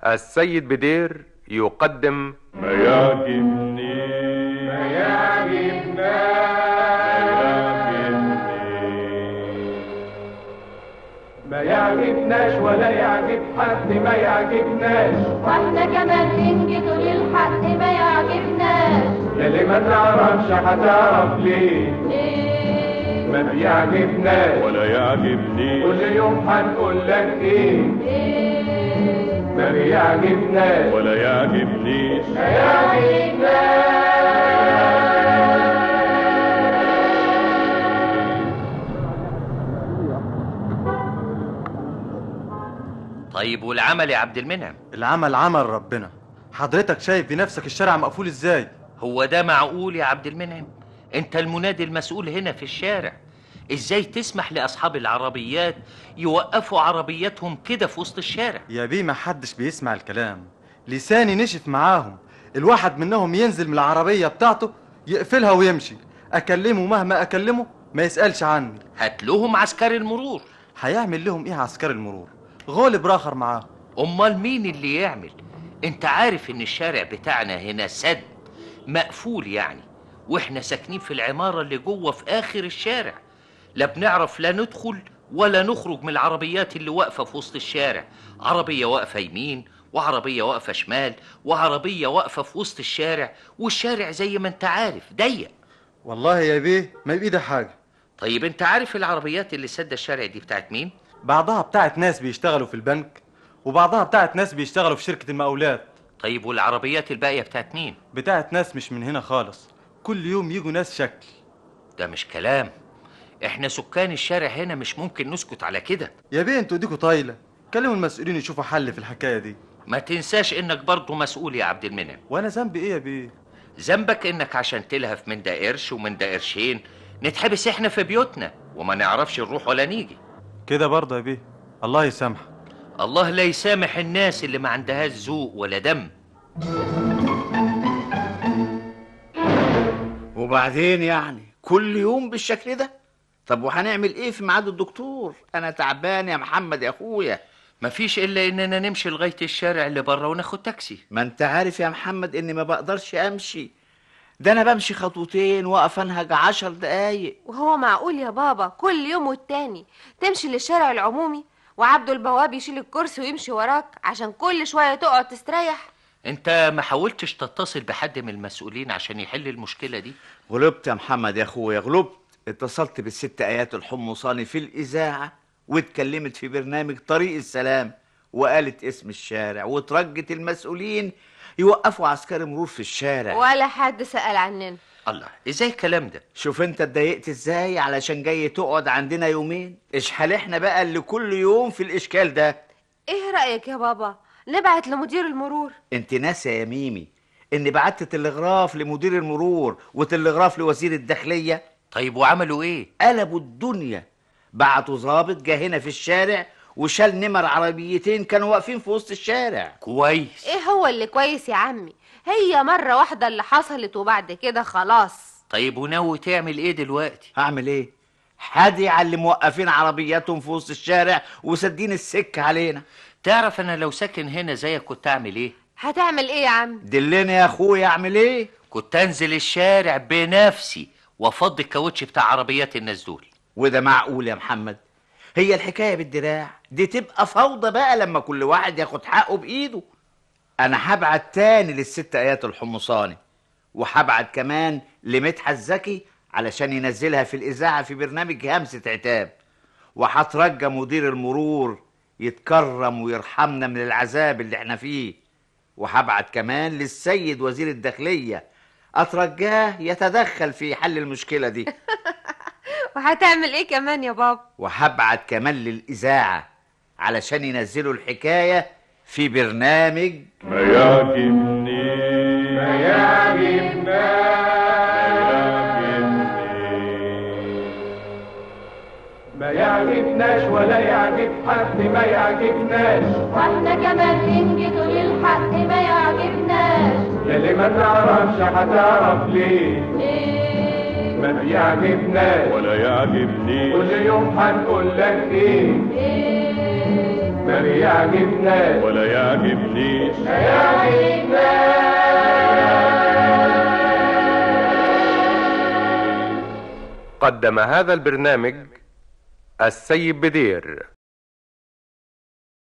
السيد بدير يقدم ما يعجبني ما يعجبنا ما يعجبناش ولا يعجب حد ما يعجبناش واحنا كمان ننجد للحق ما يعجبناش يلي ما تعرفش هتعرف ليه ليه ما بيعجبناش ولا يعجبني كل يوم هنقول لك ايه ليه ما بيعجبناش ولا يعجبنيش ما يعجبناش طيب والعمل يا عبد المنعم العمل عمل ربنا حضرتك شايف بنفسك الشارع مقفول ازاي هو ده معقول يا عبد المنعم انت المنادي المسؤول هنا في الشارع ازاي تسمح لاصحاب العربيات يوقفوا عربياتهم كده في وسط الشارع يا بيه ما حدش بيسمع الكلام لساني نشف معاهم الواحد منهم ينزل من العربية بتاعته يقفلها ويمشي أكلمه مهما أكلمه ما يسألش عني هات لهم عسكري المرور هيعمل لهم إيه عسكري المرور غالب راخر معاه امال مين اللي يعمل انت عارف ان الشارع بتاعنا هنا سد مقفول يعني واحنا ساكنين في العمارة اللي جوه في اخر الشارع لا بنعرف لا ندخل ولا نخرج من العربيات اللي واقفة في وسط الشارع عربية واقفة يمين وعربية واقفة شمال وعربية واقفة في وسط الشارع والشارع زي ما انت عارف ضيق والله يا بيه ما بإيدي حاجة طيب انت عارف العربيات اللي سد الشارع دي بتاعت مين بعضها بتاعت ناس بيشتغلوا في البنك وبعضها بتاعت ناس بيشتغلوا في شركة المقاولات طيب والعربيات الباقية بتاعت مين بتاعت ناس مش من هنا خالص كل يوم يجوا ناس شكل ده مش كلام احنا سكان الشارع هنا مش ممكن نسكت على كده يا بيه انتوا ايديكوا طايلة كلموا المسؤولين يشوفوا حل في الحكاية دي ما تنساش انك برضه مسؤول يا عبد المنعم وانا ذنبي ايه يا بيه ذنبك انك عشان تلهف من ده قرش ومن ده قرشين نتحبس احنا في بيوتنا وما نعرفش نروح ولا نيجي كده برضه يا بيه الله يسامحك الله لا يسامح الناس اللي ما عندهاش ذوق ولا دم وبعدين يعني كل يوم بالشكل ده طب وهنعمل ايه في ميعاد الدكتور انا تعبان يا محمد يا اخويا مفيش الا اننا نمشي لغايه الشارع اللي بره وناخد تاكسي ما انت عارف يا محمد اني ما بقدرش امشي ده انا بمشي خطوتين واقف انهج عشر دقايق وهو معقول يا بابا كل يوم والتاني تمشي للشارع العمومي وعبده البواب يشيل الكرسي ويمشي وراك عشان كل شوية تقعد تستريح انت ما حاولتش تتصل بحد من المسؤولين عشان يحل المشكله دي غلبت يا محمد يا اخويا غلبت اتصلت بالست ايات الحمصاني في الاذاعه واتكلمت في برنامج طريق السلام وقالت اسم الشارع وترجت المسؤولين يوقفوا عسكري مرور في الشارع ولا حد سأل عننا الله ازاي الكلام ده شوف انت اتضايقت ازاي علشان جاي تقعد عندنا يومين اشحال احنا بقى اللي كل يوم في الاشكال ده ايه رأيك يا بابا نبعت لمدير المرور انت ناسه يا ميمي اني بعت تلغراف لمدير المرور وتلغراف لوزير الداخليه طيب وعملوا ايه قلبوا الدنيا بعتوا ظابط جه هنا في الشارع وشال نمر عربيتين كانوا واقفين في وسط الشارع كويس ايه هو اللي كويس يا عمي هي مرة واحدة اللي حصلت وبعد كده خلاص طيب وناوي تعمل ايه دلوقتي هعمل ايه حادي على اللي موقفين عربياتهم في وسط الشارع وسدين السكة علينا تعرف انا لو ساكن هنا زيك كنت اعمل ايه هتعمل ايه يا عم دلني يا اخويا اعمل ايه كنت انزل الشارع بنفسي وافضي الكاوتش بتاع عربيات الناس دول وده معقول يا محمد هي الحكايه بالدراع دي تبقى فوضى بقى لما كل واحد ياخد حقه بايده انا هبعت تاني للست ايات الحمصاني وهبعت كمان لمدحت زكي علشان ينزلها في الاذاعه في برنامج همسه عتاب وهترجى مدير المرور يتكرم ويرحمنا من العذاب اللي احنا فيه وهبعت كمان للسيد وزير الداخليه اترجاه يتدخل في حل المشكله دي وهتعمل ايه كمان يا بابا وهبعت كمان للإذاعة علشان ينزلوا الحكاية في برنامج ما يعجبني ما يعجبنا ما يعجبناش ولا يعجب حد ما يعجبناش واحنا كمان ننجد للحق ما يعجبناش يلي ما تعرفش هتعرف ليه ليه ما بيعجبناش ولا يعجبني كل يوم هنقول لك ايه ليه ما يعجبناش ولا يعجبنيش قدم هذا البرنامج السيد بدير